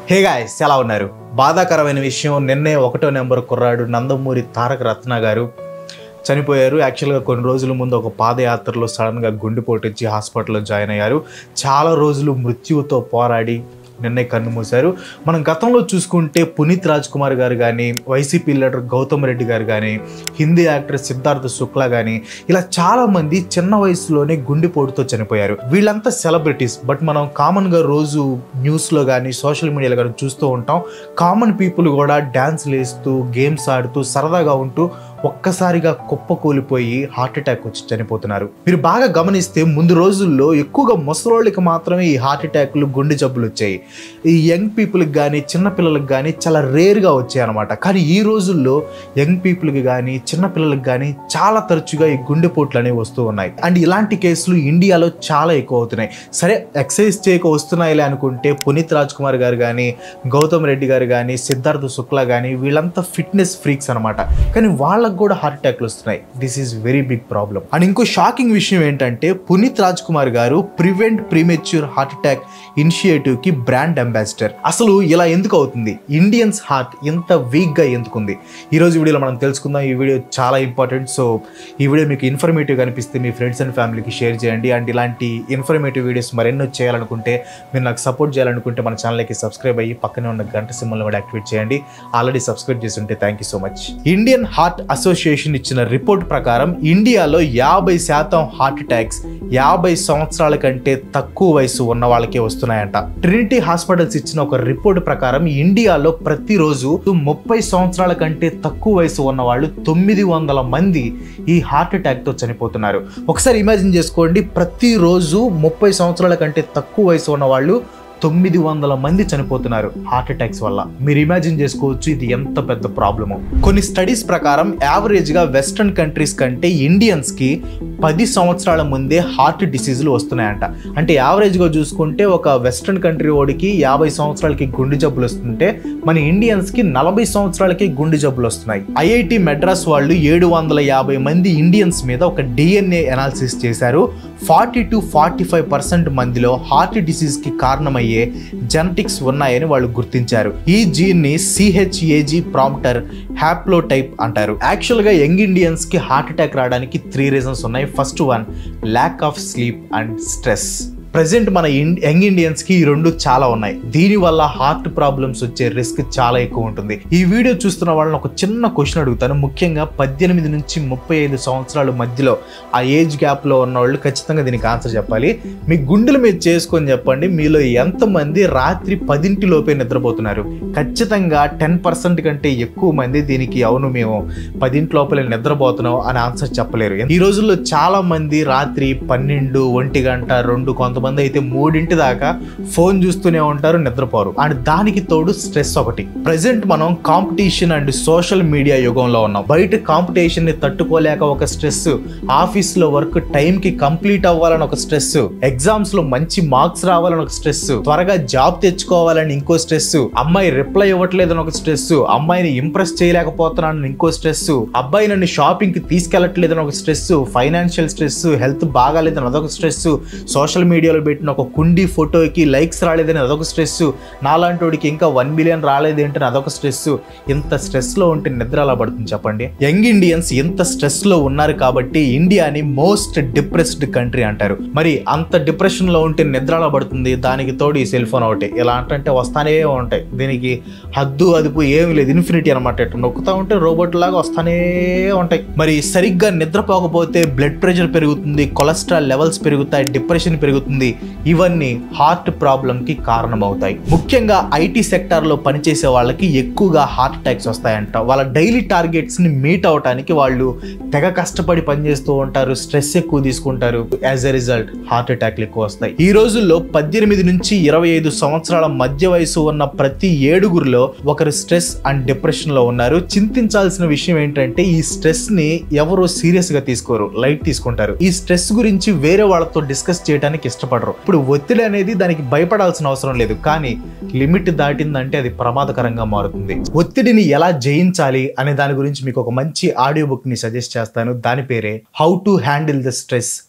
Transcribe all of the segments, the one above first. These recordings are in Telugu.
హే గాయస్ ఎలా ఉన్నారు బాధాకరమైన విషయం నిన్నే ఒకటో నెంబర్ కుర్రాడు నందమూరి తారక రత్న గారు చనిపోయారు యాక్చువల్గా కొన్ని రోజుల ముందు ఒక పాదయాత్రలో సడన్గా గుండెపోటు వచ్చి హాస్పిటల్లో జాయిన్ అయ్యారు చాలా రోజులు మృత్యువుతో పోరాడి నిన్నే కన్ను మూశారు మనం గతంలో చూసుకుంటే పునీత్ రాజ్ కుమార్ గారు కానీ వైసీపీ లీడర్ గౌతమ్ రెడ్డి గారు కానీ హిందీ యాక్టర్ సిద్ధార్థ శుక్లా కానీ ఇలా చాలా మంది చిన్న వయసులోనే గుండెపోటుతో చనిపోయారు వీళ్ళంతా సెలబ్రిటీస్ బట్ మనం కామన్గా రోజు న్యూస్లో కానీ సోషల్ మీడియాలో కానీ చూస్తూ ఉంటాం కామన్ పీపుల్ కూడా డ్యాన్స్ వేస్తూ గేమ్స్ ఆడుతూ సరదాగా ఉంటూ ఒక్కసారిగా కుప్పకూలిపోయి హార్ట్ అటాక్ వచ్చి చనిపోతున్నారు మీరు బాగా గమనిస్తే ముందు రోజుల్లో ఎక్కువగా ముసలోళ్ళకి మాత్రమే ఈ హార్ట్ అటాక్లు గుండె జబ్బులు వచ్చాయి ఈ యంగ్ పీపుల్కి కానీ చిన్నపిల్లలకి కానీ చాలా రేర్గా వచ్చాయి అనమాట కానీ ఈ రోజుల్లో యంగ్ పీపుల్కి కానీ చిన్నపిల్లలకి కానీ చాలా తరచుగా ఈ గుండెపోట్లు అనేవి వస్తూ ఉన్నాయి అండ్ ఇలాంటి కేసులు ఇండియాలో చాలా ఎక్కువ అవుతున్నాయి సరే ఎక్సర్సైజ్ చేయక వస్తున్నాయిలే అనుకుంటే పునీత్ రాజ్ కుమార్ గారు కానీ గౌతమ్ రెడ్డి గారు కానీ సిద్ధార్థ్ శుక్లా కానీ వీళ్ళంతా ఫిట్నెస్ ఫ్రీక్స్ అనమాట కానీ వాళ్ళకు కూడా హార్ట్ అటాక్లు వస్తున్నాయి this is very big problem and ఇంకో షాకింగ్ విషయం ఏంటంటే పునీత్ రాజ్ కుమార్ గారు prevent premature heart attack initiative కి బ్రాండ్ అంబాసిడర్ అసలు ఇలా ఎందుకు అవుతుంది ఇండియన్స్ హార్ట్ ఇంత వీక్ గా ఎందుకుంది ఈ రోజు వీడియోలో మనం తెలుసుకుందాం ఈ వీడియో చాలా ఇంపార్టెంట్ సో ఈ వీడియో మీకు ఇన్ఫర్మేటివ్ అనిపిస్తే మీ ఫ్రెండ్స్ అండ్ ఫ్యామిలీకి షేర్ చేయండి అండ్ ఇలాంటి ఇన్ఫర్మేటివ్ వీడియోస్ మరెన్నో చేయాలనుకుంటే మీరు నాకు సపోర్ట్ చేయాలనుకుంటే మన ఛానల్కి సబ్స్క్రైబ్ అయ్యి పక్కనే ఉన్న గంట సింబల్ కూడా యాక్టివేట్ చేయండి ఆల్రెడీ సబ్స్క్రైబ్ చేసి ఉంటే thank you so much Indian heart association ఇచ్చిన రిపోర్ట్ ప్రకారం ఇండియాలో యాభై శాతం హార్ట్ అటాక్స్ యాభై సంవత్సరాల కంటే తక్కువ వయసు ఉన్న వాళ్ళకే వస్తున్నాయంట ట్రినిటీ హాస్పిటల్స్ ఇచ్చిన ఒక రిపోర్ట్ ప్రకారం ఇండియాలో ప్రతిరోజు ముప్పై సంవత్సరాల కంటే తక్కువ వయసు ఉన్న వాళ్ళు తొమ్మిది వందల మంది ఈ హార్ట్ అటాక్ తో చనిపోతున్నారు ఒకసారి ఇమాజిన్ చేసుకోండి ప్రతిరోజు ముప్పై సంవత్సరాల కంటే తక్కువ వయసు ఉన్న వాళ్ళు తొమ్మిది వందల మంది చనిపోతున్నారు హార్ట్ అటాక్స్ వల్ల మీరు ఇమాజిన్ చేసుకోవచ్చు ఇది ఎంత పెద్ద ప్రాబ్లమో కొన్ని స్టడీస్ ప్రకారం యావరేజ్గా వెస్ట్రన్ కంట్రీస్ కంటే ఇండియన్స్కి పది సంవత్సరాల ముందే హార్ట్ డిసీజులు వస్తున్నాయంట అంటే యావరేజ్గా చూసుకుంటే ఒక వెస్ట్రన్ కంట్రీ ఓడికి యాభై సంవత్సరాలకి గుండె జబ్బులు వస్తుంటే మన ఇండియన్స్కి నలభై సంవత్సరాలకి గుండె జబ్బులు వస్తున్నాయి ఐఐటి మెడ్రాస్ వాళ్ళు ఏడు వందల యాభై మంది ఇండియన్స్ మీద ఒక డిఎన్ఏ అనాలిసిస్ చేశారు forty two forty five percent మందిలో హార్ట్ డిసీజ్కి కారణమయ్యే జెనటిక్స్ ఉన్నాయని వాళ్ళు గుర్తించారు ఈ జీన్ ని సిహెచ్ఏజీ ప్రాంప్టర్ హ్యాప్లోటైప్ అంటారు యాక్చువల్గా యంగ్ ఇండియన్స్ కి హార్ట్ అటాక్ రావడానికి త్రీ రీజన్స్ ఉన్నాయి first one lack of sleep and stress present మన ఇన్- యంగ్ ఇండియన్స్ కి ఈ రెండు చాలా ఉన్నాయి దీని వల్ల హార్ట్ ప్రాబ్లమ్స్ వచ్చే రిస్క్ చాలా ఎక్కువ ఉంటుంది ఈ వీడియో చూస్తున్న వాళ్ళని ఒక చిన్న క్వశ్చన్ అడుగుతాను ముఖ్యంగా పద్దెనిమిది నుంచి ముప్పై ఐదు సంవత్సరాల మధ్యలో ఆ ఏజ్ గ్యాప్ లో ఉన్న వాళ్ళు ఖచ్చితంగా దీనికి ఆన్సర్ చెప్పాలి మీ గుండెల మీద చేసుకొని చెప్పండి మీలో ఎంతమంది రాత్రి పదింటి లోపే నిద్రపోతున్నారు ఖచ్చితంగా టెన్ పర్సెంట్ కంటే ఎక్కువ మంది దీనికి అవును మేము పదింటి లోపలే నిద్రపోతున్నాం అని ఆన్సర్ చెప్పలేరు ఈ రోజుల్లో చాలా మంది రాత్రి పన్నెండు ఒంటి గంట రెండు కొంతమంది అయితే మూడింటి దాకా ఫోన్ చూస్తూనే ఉంటారు నిద్రపోరు అండ్ దానికి తోడు స్ట్రెస్ ఒకటి ప్రజెంట్ మనం కాంపిటీషన్ అండ్ సోషల్ మీడియా యుగంలో ఉన్నాం బయట కాంపిటీషన్ ని తట్టుకోలేక ఒక స్ట్రెస్ ఆఫీస్ లో వర్క్ టైం కి కంప్లీట్ అవ్వాలని ఒక స్ట్రెస్ ఎగ్జామ్స్ లో మంచి మార్క్స్ రావాలని ఒక స్ట్రెస్ త్వరగా జాబ్ తెచ్చుకోవాలని ఇంకో స్ట్రెస్ అమ్మాయి రిప్లై ఇవ్వట్లేదని ఒక స్ట్రెస్ అమ్మాయిని ఇంప్రెస్ చేయలేకపోతున్నానని ఇంకో స్ట్రెస్ అబ్బాయి నన్ను షాపింగ్ కి తీసుకెళ్లట్లేదని ఒక స్ట్రెస్ ఫైనాన్షియల్ స్ట్రెస్ హెల్త్ బాగాలేదని అదొక స్ట్రెస్ సోషల్ మీడియాలో పెట్టిన ఒక కుండీ ఫోటోకి లైక్స్ రాలేదని అదొక స్ట్రెస్ నాలాంటోడికి ఇంకా వన్ మిలియన్ రాలేదేంటని అదొక స్ట్రెస్ ఇంత స్ట్రెస్ లో ఉంటే నిద్ర ఎలా పడుతుంది చెప్పండి యంగ్ ఇండియన్స్ ఇంత స్ట్రెస్ లో ఉన్నారు కాబట్టి ఇండియాని మోస్ట్ డిప్రెస్డ్ కంట్రీ అంటారు మరి అంత డిప్రెషన్ లో ఉంటే నిద్ర ఎలా పడుతుంది దానికి తోడు ఈ సెల్ ఫోన్ ఒకటి ఎలా అంటే వస్తానే ఉంటాయి దీనికి హద్దు అదుపు ఏమి లేదు ఇన్ఫినిటీ అనమాట ఇట్లా నొక్కుతా ఉంటే రోబోట్ లాగా వస్తానే ఉంటాయి మరి సరిగ్గా నిద్రపోకపోతే బ్లడ్ ప్రెషర్ పెరుగుతుంది కొలెస్ట్రాల్ లెవెల్స్ పెరుగుతాయి డిప్రెషన్ పెరుగుతుంది ఇవన్నీ హార్ట్ ప్రాబ్లం కి కారణమవుతాయి ముఖ్యంగా ఐటీ సెక్టార్ లో పనిచేసే వాళ్ళకి ఎక్కువగా హార్ట్ అటాక్స్ వస్తాయంట వాళ్ళ డైలీ టార్గెట్స్ ని మీట్ అవడానికి వాళ్ళు తెగ కష్టపడి పనిచేస్తూ ఉంటారు స్ట్రెస్ ఎక్కువ తీసుకుంటారు యాజ్ ఎ రిజల్ట్ హార్ట్ అటాక్లు ఎక్కువ వస్తాయి ఈ రోజుల్లో పద్దెనిమిది నుంచి ఇరవై ఐదు సంవత్సరాల మధ్య వయసు ఉన్న ప్రతి ఏడుగురిలో ఒకరు స్ట్రెస్ అండ్ డిప్రెషన్ లో ఉన్నారు చింతించాల్సిన విషయం ఏంటంటే ఈ స్ట్రెస్ ని ఎవరు సీరియస్ గా తీసుకోరు లైట్ తీసుకుంటారు ఈ స్ట్రెస్ గురించి వేరే వాళ్ళతో డిస్కస్ చేయడానికి ఇష్టపడరు ఇప్పుడు ఒత్తిడి అనేది దానికి భయపడాల్సిన అవసరం లేదు కానీ లిమిట్ దాటిందంటే అది ప్రమాదకరంగా మారుతుంది ఒత్తిడిని ఎలా జయించాలి అనే దాని గురించి మీకు ఒక మంచి ఆడియో బుక్ ని సజెస్ట్ చేస్తాను దాని పేరే how to handle the stress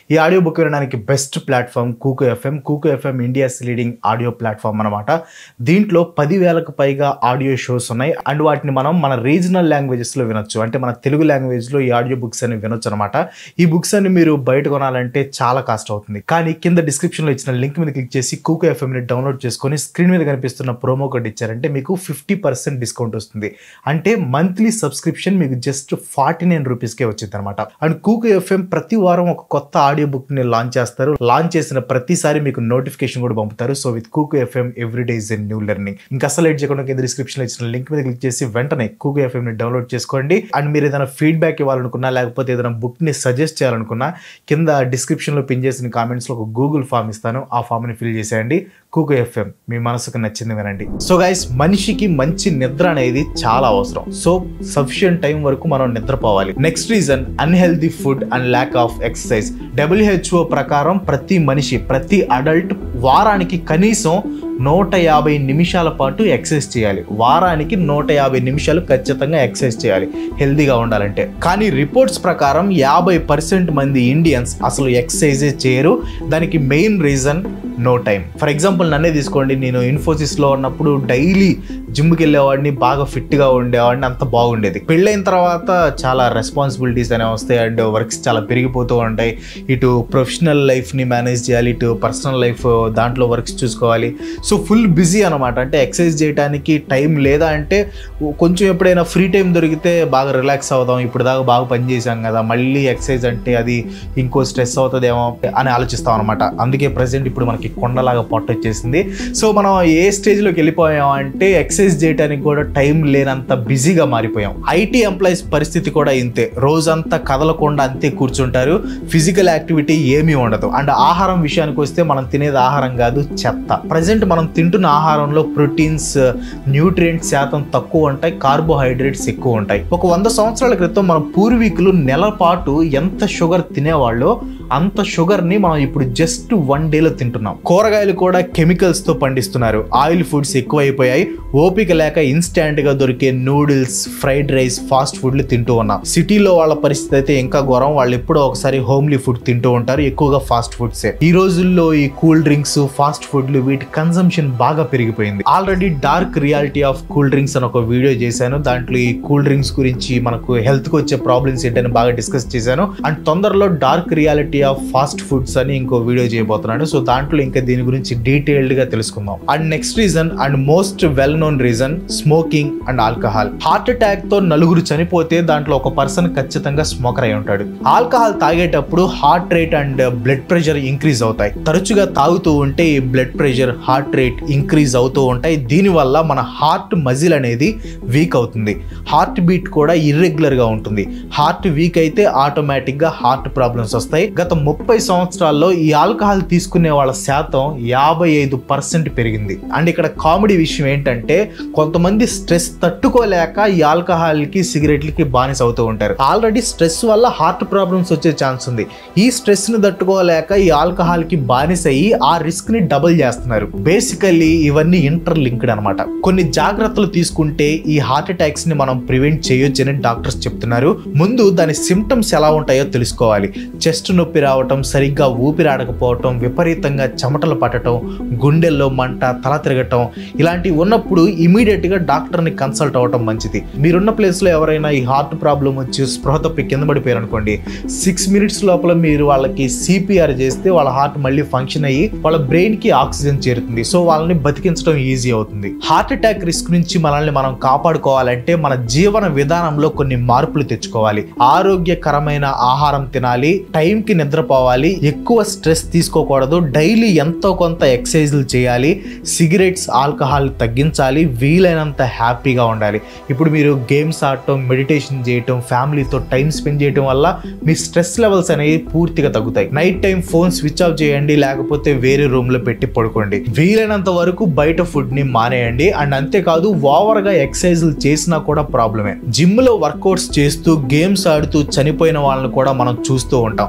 ఈ ఆడియో బుక్ వినడానికి best platform Kuku FM Kuku FM India's leading audio platform అనమాట దీంట్లో పదివేలకు పైగా ఆడియో షోస్ ఉన్నాయి అండ్ వాటిని మనం మన రీజనల్ లాంగ్వేజెస్లో వినొచ్చు అంటే మన తెలుగు లాంగ్వేజ్లో ఈ ఆడియో బుక్స్ అని వినొచ్చు అనమాట ఈ బుక్స్ అన్ని మీరు బయట కొనాలంటే చాలా కాస్ట్ అవుతుంది కానీ కింద డిస్క్రిప్షన్లో ఇచ్చిన లింక్ మీద క్లిక్ చేసి కూకు ఎఫ్ఎంని డౌన్లోడ్ చేసుకొని స్క్రీన్ మీద కనిపిస్తున్న ప్రోమో కోడ్ ఇచ్చారంటే మీకు ఫిఫ్టీ పర్సెంట్ డిస్కౌంట్ వస్తుంది అంటే మంత్లీ సబ్స్క్రిప్షన్ మీకు జస్ట్ ఫార్టీ నైన్ రూపీస్కే వచ్చింది అనమాట అండ్ కూకు ఎఫ్ఎం ప్రతి వారం ఒక కొత్త ఆడియో బుక్ ని లాంచ్ చేస్తారు లాంచ్ చేసిన ప్రతిసారి మీకు నోటిఫికేషన్ కూడా పంపుతారు so with Kuku FM every day is a new learning ఇంకా అసలు లేట్ చేయకుండా కింద డిస్క్రిప్షన్ లో ఇచ్చిన లింక్ మీద క్లిక్ చేసి వెంటనే కూకు ఎఫ్ఎం ని డౌన్లోడ్ చేసుకోండి అండ్ మీరు ఏదైనా ఫీడ్బ్యాక్ ఇవ్వాలనుకున్నా లేకపోతే ఏదైనా బుక్ ని సజెస్ట్ చేయాలనుకున్నా కింద డిస్క్రిప్షన్ లో పిన్ చేసిన కామెంట్స్ లో ఒక గూగుల్ ఫామ్ ఇస్తాను ఆ ఫామ్ ని ఫిల్ చేసేయండి కూకు ఎఫ్ఎం మీ మనసుకు నచ్చింది వినండి సో గైస్ మనిషికి మంచి నిద్ర అనేది చాలా అవసరం సో సఫిషియంట్ టైం వరకు మనం నిద్రపోవాలి next reason unhealthy food and lack of exercise WHO ప్రకారం ప్రతి మనిషి ప్రతి అడల్ట్ వారానికి కనీసం నూట యాభై నిమిషాల పాటు ఎక్సర్సైజ్ చేయాలి వారానికి నూట యాభై నిమిషాలు ఖచ్చితంగా ఎక్సర్సైజ్ చేయాలి హెల్దీగా ఉండాలంటే కానీ రిపోర్ట్స్ ప్రకారం యాభై పర్సెంట్ మంది ఇండియన్స్ అసలు ఎక్సర్సైజే చేయరు దానికి main reason no time for example నన్నే తీసుకోండి నేను ఇన్ఫోసిస్లో ఉన్నప్పుడు డైలీ జిమ్కి వెళ్ళేవాడిని బాగా ఫిట్గా ఉండేవాడిని అంత బాగుండేది పెళ్ళైన తర్వాత చాలా రెస్పాన్సిబిలిటీస్ అనేవి వస్తాయి అండ్ వర్క్స్ చాలా పెరిగిపోతూ ఉంటాయి ఇటు ప్రొఫెషనల్ లైఫ్ని మేనేజ్ చేయాలి ఇటు పర్సనల్ లైఫ్ దాంట్లో వర్క్స్ చూసుకోవాలి సో ఫుల్ బిజీ అనమాట అంటే ఎక్సర్సైజ్ చేయడానికి టైం లేదా అంటే కొంచెం ఎప్పుడైనా ఫ్రీ టైం దొరికితే బాగా రిలాక్స్ అవుదాం ఇప్పుడు దాకా బాగా పని చేసాం కదా మళ్ళీ ఎక్సర్సైజ్ అంటే అది ఇంకో స్ట్రెస్ అవుతుందేమో అని ఆలోచిస్తాం అనమాట అందుకే ప్రజెంట్ ఇప్పుడు మనకి కొండలాగా పొట్ట వచ్చేసింది సో మనం ఏ స్టేజ్లోకి వెళ్ళిపోయాం అంటే ఎక్సర్సైజ్ చేయడానికి కూడా టైం లేనంత బిజీగా మారిపోయాం ఐటీ ఎంప్లాయీస్ పరిస్థితి కూడా ఇంతే రోజంతా కదలకుండా అంతే కూర్చుంటారు ఫిజికల్ యాక్టివిటీ ఏమీ ఉండదు అండ్ ఆహారం విషయానికి వస్తే మనం తినేది ఆహారం కాదు చెత్త ప్రజెంట్ మనం తింటున్న ఆహారంలో ప్రోటీన్స్ న్యూట్రియంట్ శాతం తక్కువ ఉంటాయి కార్బోహైడ్రేట్స్ ఎక్కువ ఉంటాయి ఒక వంద సంవత్సరాల క్రితం మన పూర్వీకులు నెల పాటు ఎంత షుగర్ తినేవాళ్ళో అంత షుగర్ని మనం ఇప్పుడు జస్ట్ వన్ డేలో తింటున్నాం కూరగాయలు కూడా కెమికల్స్తో పండిస్తున్నారు ఆయిల్ ఫుడ్స్ ఎక్కువైపోయాయి ఓపిక లేక ఇన్స్టాంట్గా దొరికే నూడిల్స్ ఫ్రైడ్ రైస్ ఫాస్ట్ ఫుడ్లు తింటూ ఉన్నాం సిటీలో వాళ్ళ పరిస్థితి అయితే ఇంకా ఘోరం వాళ్ళు ఎప్పుడో ఒకసారి హోమ్లీ ఫుడ్ తింటూ ఉంటారు ఎక్కువగా ఫాస్ట్ ఫుడ్సే ఈ రోజుల్లో ఈ కూల్ డ్రింక్స్ ఫాస్ట్ ఫుడ్లు వీటి కన్సంప్షన్ బాగా పెరిగిపోయింది already dark reality of cool drinks అని ఒక వీడియో చేశాను దాంట్లో ఈ కూల్ డ్రింక్స్ గురించి మనకు హెల్త్ కి వచ్చే ప్రాబ్లమ్స్ ఏంటని బాగా డిస్కస్ చేశాను అండ్ తొందరలో dark reality of fast foods అని ఇంకో వీడియో చేయబోతున్నాను సో దాంట్లో ఇంకా దీని గురించి డీటెయిల్డ్ గా తెలుసుకుందాం and next reason and most well known reason smoking and alcohol heart attack తో నలుగురు చనిపోతే దాంట్లో ఒక పర్సన్ ఖచ్చితంగా స్మోకర్ అయి ఉంటాడు ఆల్కహాల్ తాగేటప్పుడు heart rate and blood pressure increase అవుతాయి తరచుగా తాగుతూ ఉంటే ఈ blood pressure heart rate increase అవుతూ ఉంటాయి దీనివల్ల మన హార్ట్ మజిల్ అనేది వీక్ అవుతుంది హార్ట్ బీట్ కూడా ఇర్రెగ్యులర్ గా ఉంటుంది హార్ట్ వీక్ అయితే ఆటోమేటిక్ గా హార్ట్ ప్రాబ్లమ్స్ వస్తాయి గత ముప్పై సంవత్సరాల్లో ఈ ఆల్కహాల్ తీసుకునే వాళ్ళ శాతం యాభై ఐదు పర్సెంట్ పెరిగింది అండ్ ఇక్కడ కామెడీ విషయం ఏంటంటే కొంతమంది స్ట్రెస్ తట్టుకోలేక ఈ ఆల్కహాల్ కి సిగరెట్లకి బానిస అవుతూ ఉంటారు ఆల్రెడీ స్ట్రెస్ వల్ల హార్ట్ ప్రాబ్లమ్స్ వచ్చే ఛాన్స్ ఉంది ఈ స్ట్రెస్ ని తట్టుకోలేక ఈ ఆల్కహాల్ కి బానిస అయ్యి ఆ రిస్క్ ని డబుల్ చేస్తున్నారు బేసికల్లీ ఇవన్నీ ఇంటర్ లింక్డ్ అనమాట కొన్ని జాగ్రత్తలు తీసుకుంటే ఈ హార్ట్ అటాక్స్ ని మనం ప్రివెంట్ చేయొచ్చని డాక్టర్స్ చెప్తున్నారు ముందు దాని సిమ్టమ్స్ ఎలా ఉంటాయో తెలుసుకోవాలి చెస్ట్ నొప్పి రావటం సరిగ్గా ఊపిరాడకపోవటం విపరీతంగా చెమటలు పట్టడం గుండెల్లో మంట తల తిరగటం ఇలాంటివి ఉన్నప్పుడు ఇమీడియట్ గా డాక్టర్ ని కన్సల్ట్ అవ్వటం మంచిది మీరున్న ప్లేస్ లో ఎవరైనా ఈ హార్ట్ ప్రాబ్లం వచ్చి స్పృహ తప్పి కింద పడిపోయారు అనుకోండి సిక్స్ మినిట్స్ లోపల మీరు వాళ్ళకి సిపిఆర్ చేస్తే వాళ్ళ హార్ట్ మళ్ళీ ఫంక్షన్ అయ్యి వాళ్ళ బ్రెయిన్ కి ఆక్సిజన్ చేరుతుంది సో వాళ్ళని బతికించడం ఈజీ అవుతుంది హార్ట్ అటాక్ రిస్క్ నుంచి మనల్ని మనం కాపాడుకోవాలంటే మన జీవన విధానంలో కొన్ని మార్పులు తెచ్చుకోవాలి ఆరోగ్యకరమైన ఆహారం తినాలి టైం కి నిద్రపోవాలి ఎక్కువ స్ట్రెస్ తీసుకోకూడదు డైలీ ఎంతో కొంత ఎక్సర్సైజ్లు చేయాలి సిగరెట్స్ ఆల్కహాల్ తగ్గించాలి వీలైనంత హ్యాపీగా ఉండాలి ఇప్పుడు మీరు గేమ్స్ ఆడటం మెడిటేషన్ చేయటం ఫ్యామిలీతో టైం స్పెండ్ చేయటం వల్ల మీ స్ట్రెస్ లెవెల్స్ అనేవి పూర్తిగా తగ్గుతాయి night time phone switch off చేయండి లేకపోతే వేరే రూమ్ లో పెట్టి పడుకోండి వీలైనంత వరకు బయట ఫుడ్ ని మానేయండి అండ్ అంతేకాదు ఓవర్ గా ఎక్సర్సైజ్లు చేసినా కూడా ప్రాబ్లమే జిమ్ లో వర్కౌట్స్ చేస్తూ గేమ్స్ ఆడుతూ చనిపోయిన వాళ్ళని కూడా మనం చూస్తూ ఉంటాం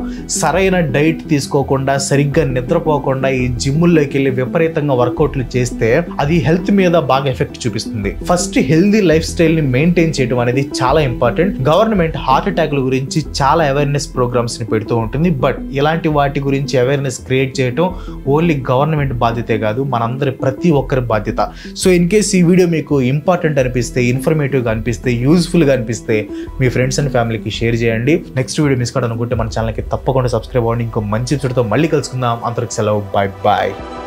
సరైన డైట్ తీసుకోకుండా సరిగ్గా నిద్రపోకుండా ఈ జిమ్ముల్లోకి వెళ్ళి విపరీతంగా వర్కౌట్లు చేస్తే అది హెల్త్ మీద బాగా ఎఫెక్ట్ చూపిస్తుంది ఫస్ట్ హెల్దీ లైఫ్ స్టైల్ ని మెయింటైన్ చేయడం అనేది చాలా ఇంపార్టెంట్ గవర్నమెంట్ హార్ట్ అటాక్ల గురించి చాలా అవేర్నెస్ ప్రోగ్రామ్స్ ని పెడుతూ ఉంటుంది బట్ ఇలాంటి వాటి గురించి అవేర్నెస్ క్రియేట్ చేయడం ఓన్లీ గవర్నమెంట్ బాధ్యతే కాదు మనందరి ప్రతి ఒక్కరి బాధ్యత సో ఇన్ కేస్ ఈ వీడియో మీకు ఇంపార్టెంట్ అనిపిస్తే ఇన్ఫర్మేటివ్గా అనిపిస్తే యూస్ఫుల్గా అనిపిస్తే మీ ఫ్రెండ్స్ అండ్ ఫ్యామిలీకి షేర్ చేయండి నెక్స్ట్ వీడియో మిస్ కావడం అనుకుంటే మన ఛానల్కి తప్పకుండా సబ్స్క్రైబ్ అవ్వండి ఇంకో మంచి ఎపిసోడ్తో మళ్ళీ కలుసుకుందాం అంతవరకు సెలవు బాయ్ బాయ్